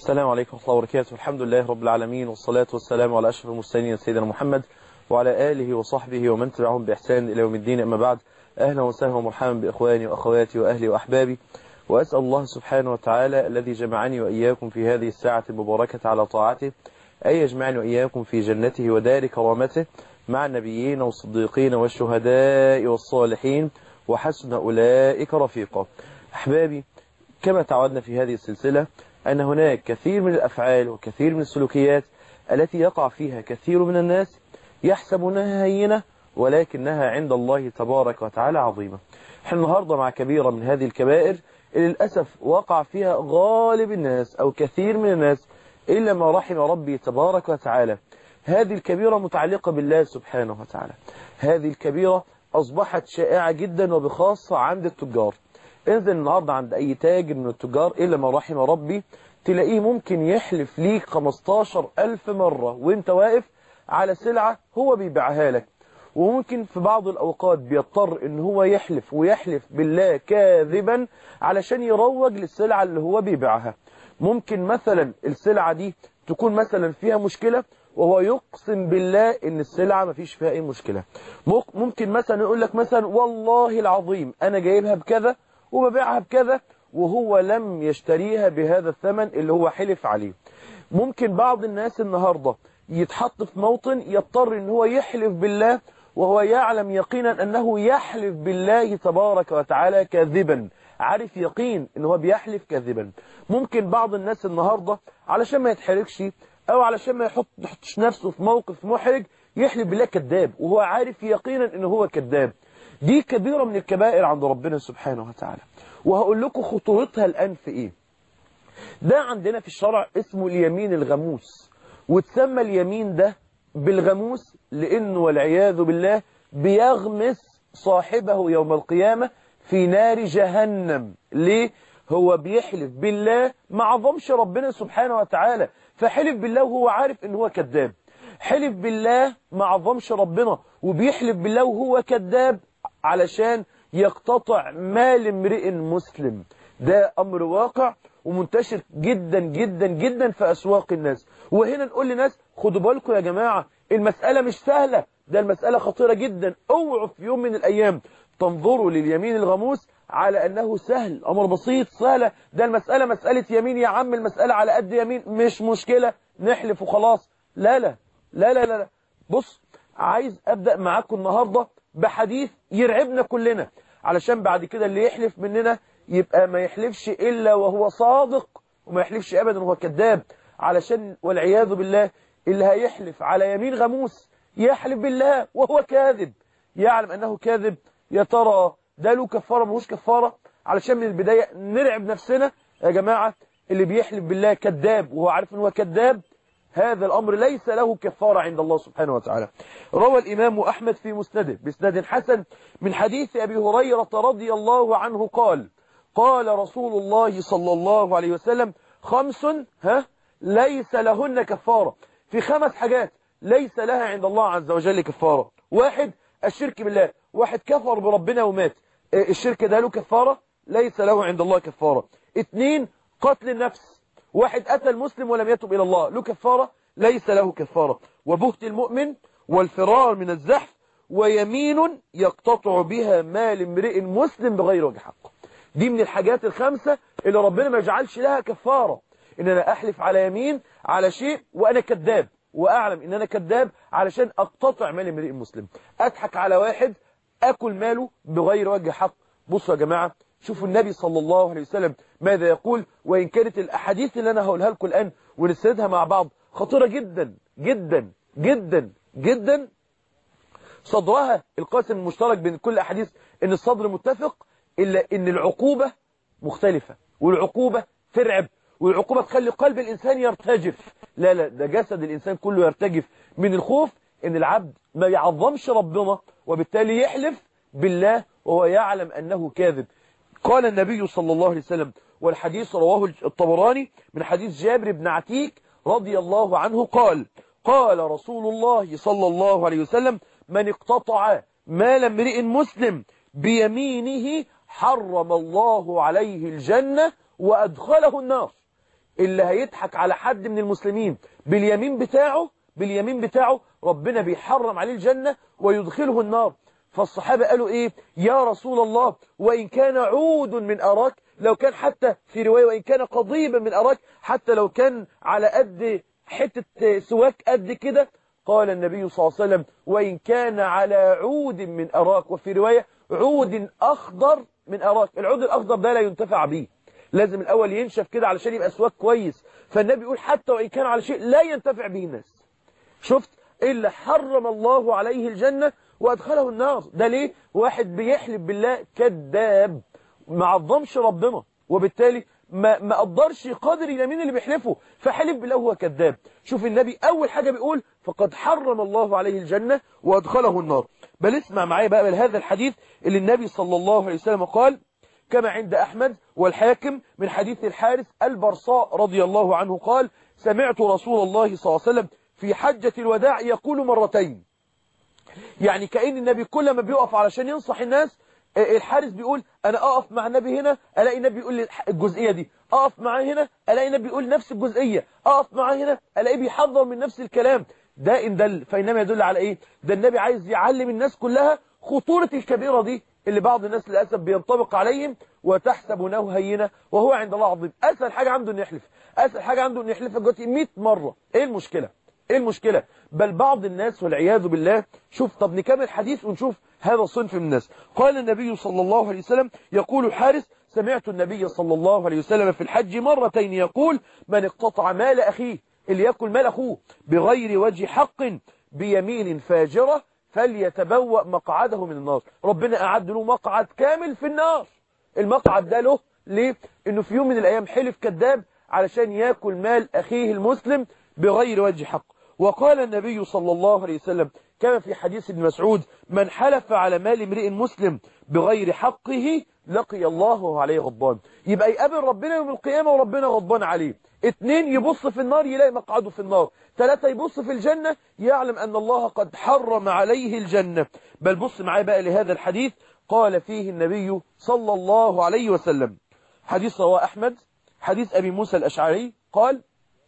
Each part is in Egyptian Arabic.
السلام عليكم ورحمة الله وبركاته الحمد لله رب العالمين والصلاة والسلام على أشرف المرسلين سيدنا محمد وعلى آله وصحبه ومن تبعهم بإحسان إلى يوم الدين أما بعد أهلا وسهلا ومرحبا بإخواني وأخواتي وأهلي وأحبابي وأسأل الله سبحانه وتعالى الذي جمعني وإياكم في هذه الساعة المباركة على طاعته أن يجمعني وإياكم في جنته ودار كرامته مع النبيين والصديقين والشهداء والصالحين وحسن أولئك رفيقا أحبابي كما تعودنا في هذه السلسلة أن هناك كثير من الأفعال وكثير من السلوكيات التي يقع فيها كثير من الناس يحسبونها هينة ولكنها عند الله تبارك وتعالى عظيمة احنا النهاردة مع كبيرة من هذه الكبائر اللي للأسف وقع فيها غالب الناس أو كثير من الناس إلا ما رحم ربي تبارك وتعالى هذه الكبيرة متعلقة بالله سبحانه وتعالى هذه الكبيرة أصبحت شائعة جدا وبخاصة عند التجار انزل النهاردة عند أي تاجر من التجار إلا ما رحم ربي تلاقيه ممكن يحلف ليك 15 ألف مرة وانت واقف على سلعة هو بيبيعها لك وممكن في بعض الأوقات بيضطر ان هو يحلف ويحلف بالله كاذبا علشان يروج للسلعة اللي هو بيبيعها ممكن مثلا السلعة دي تكون مثلا فيها مشكلة وهو يقسم بالله ان السلعة ما فيش فيها اي مشكلة ممكن مثلا يقول لك مثلا والله العظيم انا جايبها بكذا وببيعها بكذا وهو لم يشتريها بهذا الثمن اللي هو حلف عليه ممكن بعض الناس النهاردة يتحط في موطن يضطر ان هو يحلف بالله وهو يعلم يقينا انه يحلف بالله تبارك وتعالى كاذبا عارف يقين ان هو بيحلف كاذبا ممكن بعض الناس النهاردة علشان ما يتحركش او علشان ما يحط يحطش نفسه في موقف محرج يحلف بالله كذاب وهو عارف يقينا ان هو كذاب دي كبيرة من الكبائر عند ربنا سبحانه وتعالى وهقول لكم خطورتها الآن في إيه ده عندنا في الشرع اسمه اليمين الغموس وتسمى اليمين ده بالغموس لأنه والعياذ بالله بيغمس صاحبه يوم القيامة في نار جهنم ليه؟ هو بيحلف بالله ما عظمش ربنا سبحانه وتعالى فحلف بالله وهو عارف ان هو كذاب حلف بالله ما عظمش ربنا وبيحلف بالله وهو كذاب علشان يقتطع مال امرئ مسلم ده أمر واقع ومنتشر جدا جدا جدا في أسواق الناس وهنا نقول للناس خدوا بالكم يا جماعة المسألة مش سهلة ده المسألة خطيرة جدا اوعوا في يوم من الأيام تنظروا لليمين الغموس على أنه سهل أمر بسيط سهلة ده المسألة مسألة يمين يا عم المسألة على قد يمين مش مشكلة نحلف وخلاص لا لا لا لا لا, لا. بص عايز أبدأ معاكم النهاردة بحديث يرعبنا كلنا علشان بعد كده اللي يحلف مننا يبقى ما يحلفش إلا وهو صادق وما يحلفش أبدا وهو كذاب علشان والعياذ بالله اللي هيحلف على يمين غموس يحلف بالله وهو كاذب يعلم أنه كاذب يا ترى ده له كفارة مهوش كفارة علشان من البداية نرعب نفسنا يا جماعة اللي بيحلف بالله كذاب وهو عارف أنه كذاب هذا الأمر ليس له كفارة عند الله سبحانه وتعالى روى الإمام أحمد في مسنده بسند حسن من حديث أبي هريرة رضي الله عنه قال قال رسول الله صلى الله عليه وسلم خمس ها ليس لهن كفارة في خمس حاجات ليس لها عند الله عز وجل كفارة واحد الشرك بالله واحد كفر بربنا ومات الشرك ده له كفارة ليس له عند الله كفارة اثنين قتل النفس واحد أتى المسلم ولم يتب إلى الله له كفارة ليس له كفارة وبهت المؤمن والفرار من الزحف ويمين يقتطع بها مال امرئ مسلم بغير وجه حق دي من الحاجات الخمسة اللي ربنا ما يجعلش لها كفارة ان انا احلف على يمين على شيء وانا كذاب واعلم ان انا كذاب علشان اقتطع مال امرئ مسلم اضحك على واحد اكل ماله بغير وجه حق بصوا يا جماعة شوفوا النبي صلى الله عليه وسلم ماذا يقول وإن كانت الأحاديث اللي أنا هقولها لكم الآن ونسردها مع بعض خطيرة جدا جدا جدا جدا صدرها القاسم المشترك بين كل أحاديث إن الصدر متفق إلا إن العقوبة مختلفة والعقوبة ترعب والعقوبة تخلي قلب الإنسان يرتجف لا لا ده جسد الإنسان كله يرتجف من الخوف إن العبد ما يعظمش ربنا وبالتالي يحلف بالله وهو يعلم أنه كاذب قال النبي صلى الله عليه وسلم والحديث رواه الطبراني من حديث جابر بن عتيك رضي الله عنه قال قال رسول الله صلى الله عليه وسلم من اقتطع مال امرئ مسلم بيمينه حرم الله عليه الجنة وأدخله النار اللي هيضحك على حد من المسلمين باليمين بتاعه باليمين بتاعه ربنا بيحرم عليه الجنة ويدخله النار فالصحابة قالوا ايه يا رسول الله وإن كان عود من أراك لو كان حتى في رواية وإن كان قضيبا من أراك حتى لو كان على قد حتة سواك قد كده قال النبي صلى الله عليه وسلم وإن كان على عود من أراك وفي رواية عود أخضر من أراك العود الأخضر ده لا ينتفع به لازم الأول ينشف كده علشان يبقى سواك كويس فالنبي يقول حتى وإن كان على شيء لا ينتفع به الناس شفت إلا حرم الله عليه الجنة وأدخله النار ده ليه واحد بيحلف بالله كذاب ما عظمش ربنا وبالتالي ما ما قدرش قدر اليمين اللي بيحلفه فحلف بالله هو كذاب شوف النبي أول حاجة بيقول فقد حرم الله عليه الجنة وأدخله النار بل اسمع معايا بقى بل هذا الحديث اللي النبي صلى الله عليه وسلم قال كما عند أحمد والحاكم من حديث الحارث البرصاء رضي الله عنه قال سمعت رسول الله صلى الله عليه وسلم في حجة الوداع يقول مرتين يعني كأن النبي كل ما بيقف علشان ينصح الناس الحارس بيقول انا اقف مع النبي هنا الاقي النبي يقول لي الجزئيه دي اقف معاه هنا الاقي النبي يقول نفس الجزئيه اقف معاه هنا الاقيه بيحضر من نفس الكلام ده ان دل فانما يدل على ايه ده النبي عايز يعلم الناس كلها خطوره الكبيره دي اللي بعض الناس للاسف بينطبق عليهم وتحسبونه هينه وهو عند الله عظيم اسهل حاجه عنده انه يحلف اسهل حاجه عنده انه يحلف دلوقتي 100 مره ايه المشكله ايه المشكلة بل بعض الناس والعياذ بالله شوف طب نكمل حديث ونشوف هذا الصنف من الناس قال النبي صلى الله عليه وسلم يقول الحارس سمعت النبي صلى الله عليه وسلم في الحج مرتين يقول من اقتطع مال أخيه اللي يأكل مال أخوه بغير وجه حق بيمين فاجرة فليتبوأ مقعده من النار ربنا أعد له مقعد كامل في النار المقعد ده له ليه انه في يوم من الايام حلف كذاب علشان ياكل مال اخيه المسلم بغير وجه حق وقال النبي صلى الله عليه وسلم كما في حديث ابن مسعود من حلف على مال امرئ مسلم بغير حقه لقي الله عليه غضبان يبقى يقابل ربنا يوم القيامة وربنا غضبان عليه اتنين يبص في النار يلاقي مقعده في النار ثلاثة يبص في الجنة يعلم أن الله قد حرم عليه الجنة بل بص معايا بقى لهذا الحديث قال فيه النبي صلى الله عليه وسلم حديث رواه أحمد حديث أبي موسى الأشعري قال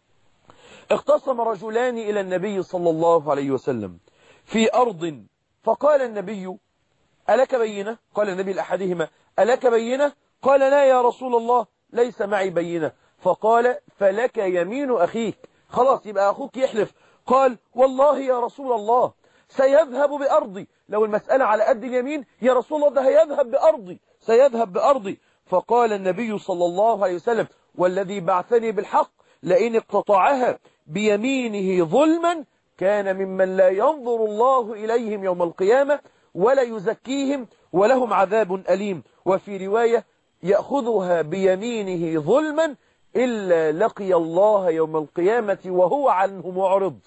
اختصم رجلان إلى النبي صلى الله عليه وسلم في أرض فقال النبي ألك بينة قال النبي لأحدهما ألك بينة قال لا يا رسول الله ليس معي بينة فقال فلك يمين أخيك خلاص يبقى أخوك يحلف قال والله يا رسول الله سيذهب بأرضي لو المسألة على قد اليمين يا رسول الله ده هيذهب بأرضي سيذهب بأرضي فقال النبي صلى الله عليه وسلم والذي بعثني بالحق لئن اقتطعها بيمينه ظلما كان ممن لا ينظر الله إليهم يوم القيامة ولا يزكيهم ولهم عذاب أليم وفي رواية يأخذها بيمينه ظلما إلا لقي الله يوم القيامة وهو عنه معرض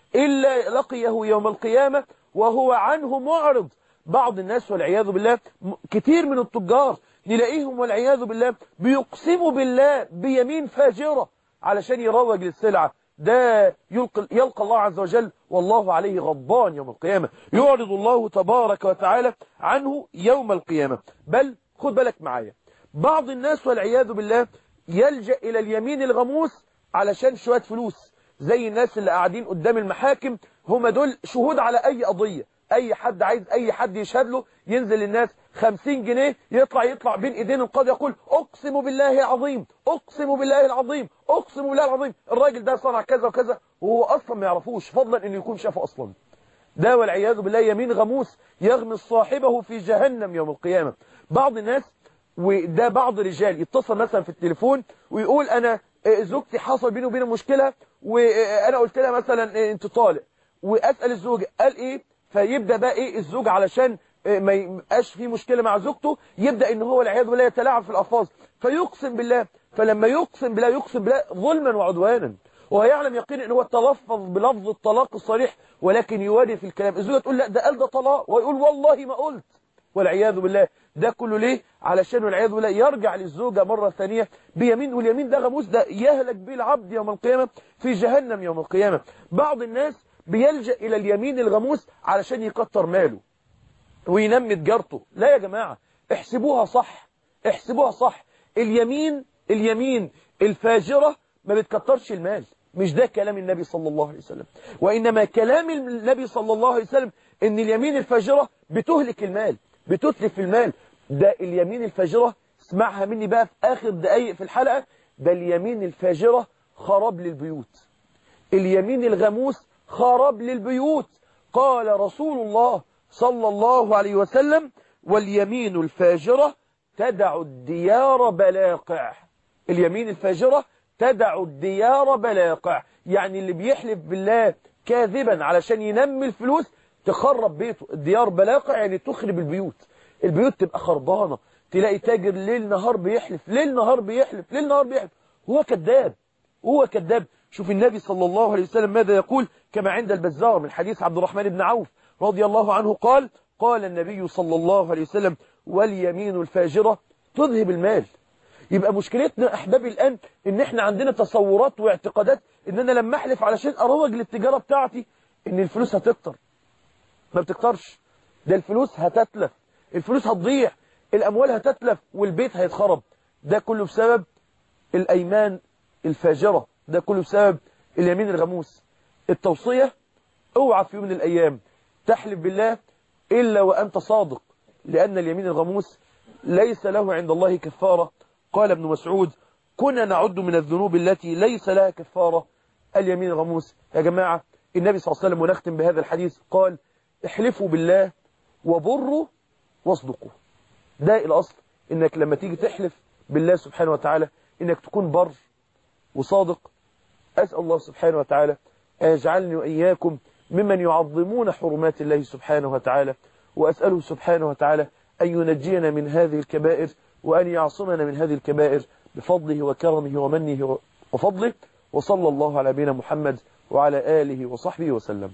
إلا لقيه يوم القيامة وهو عنه معرض بعض الناس والعياذ بالله كتير من التجار نلاقيهم والعياذ بالله بيقسموا بالله بيمين فاجرة علشان يروج للسلعة ده يلقى, يلقى الله عز وجل والله عليه غضبان يوم القيامة يعرض الله تبارك وتعالى عنه يوم القيامة بل خد بالك معايا بعض الناس والعياذ بالله يلجأ إلى اليمين الغموس علشان شوية فلوس زي الناس اللي قاعدين قدام المحاكم هم دول شهود على أي قضية أي حد عايز أي حد يشهد له ينزل الناس خمسين جنيه يطلع يطلع بين ايدين القاضي يقول اقسم بالله العظيم اقسم بالله العظيم اقسم بالله العظيم الراجل ده صنع كذا وكذا وهو اصلا ما يعرفوش فضلا انه يكون شافه اصلا ده والعياذ بالله يمين غموس يغمس صاحبه في جهنم يوم القيامة بعض الناس وده بعض الرجال يتصل مثلا في التليفون ويقول انا زوجتي حصل بيني وبينها مشكلة وانا قلت لها مثلا انت طالق واسأل الزوجة قال ايه فيبدأ بقى ايه الزوج علشان ما يبقاش في مشكلة مع زوجته يبدأ ان هو العياذ بالله يتلاعب في الألفاظ فيقسم بالله فلما يقسم بالله يقسم بالله ظلما وعدوانا ويعلم يقين ان هو تلفظ بلفظ الطلاق الصريح ولكن يواري في الكلام الزوجة تقول لا ده قال ده طلاق ويقول والله ما قلت والعياذ بالله ده كله ليه علشان والعياذ بالله يرجع للزوجة مرة ثانية بيمين واليمين ده غموس ده يهلك به العبد يوم القيامة في جهنم يوم القيامة بعض الناس بيلجأ إلى اليمين الغموس علشان يكتر ماله وينمي تجارته لا يا جماعة احسبوها صح احسبوها صح اليمين اليمين الفاجرة ما بتكترش المال مش ده كلام النبي صلى الله عليه وسلم وإنما كلام النبي صلى الله عليه وسلم إن اليمين الفاجرة بتهلك المال بتتلف المال ده اليمين الفاجرة اسمعها مني بقى في آخر دقايق في الحلقة ده اليمين الفاجرة خراب للبيوت اليمين الغموس خراب للبيوت قال رسول الله صلى الله عليه وسلم واليمين الفاجرة تدع الديار بلاقع اليمين الفاجرة تدع الديار بلاقع يعني اللي بيحلف بالله كاذبا علشان ينمي الفلوس تخرب بيته الديار بلاقع يعني تخرب البيوت البيوت تبقى خربانة تلاقي تاجر ليل نهار بيحلف ليل نهار بيحلف ليل نهار بيحلف هو كذاب هو كذاب شوف النبي صلى الله عليه وسلم ماذا يقول كما عند البزار من حديث عبد الرحمن بن عوف رضي الله عنه قال قال النبي صلى الله عليه وسلم واليمين الفاجرة تذهب المال يبقى مشكلتنا أحبابي الآن إن إحنا عندنا تصورات واعتقادات إن أنا لما أحلف علشان أروج للتجارة بتاعتي إن الفلوس هتكتر ما بتكترش ده الفلوس هتتلف الفلوس هتضيع الأموال هتتلف والبيت هيتخرب ده كله بسبب الأيمان الفاجرة ده كله بسبب اليمين الغموس التوصية اوعى في يوم من الأيام تحلف بالله إلا وأنت صادق لأن اليمين الغموس ليس له عند الله كفارة قال ابن مسعود كنا نعد من الذنوب التي ليس لها كفارة اليمين الغموس يا جماعة النبي صلى الله عليه وسلم ونختم بهذا الحديث قال احلفوا بالله وبروا واصدقوا ده الأصل إنك لما تيجي تحلف بالله سبحانه وتعالى إنك تكون بر وصادق أسأل الله سبحانه وتعالى أن يجعلني وإياكم ممن يعظمون حرمات الله سبحانه وتعالى وأسأله سبحانه وتعالى أن ينجينا من هذه الكبائر وأن يعصمنا من هذه الكبائر بفضله وكرمه ومنه وفضله وصلى الله على نبينا محمد وعلى آله وصحبه وسلم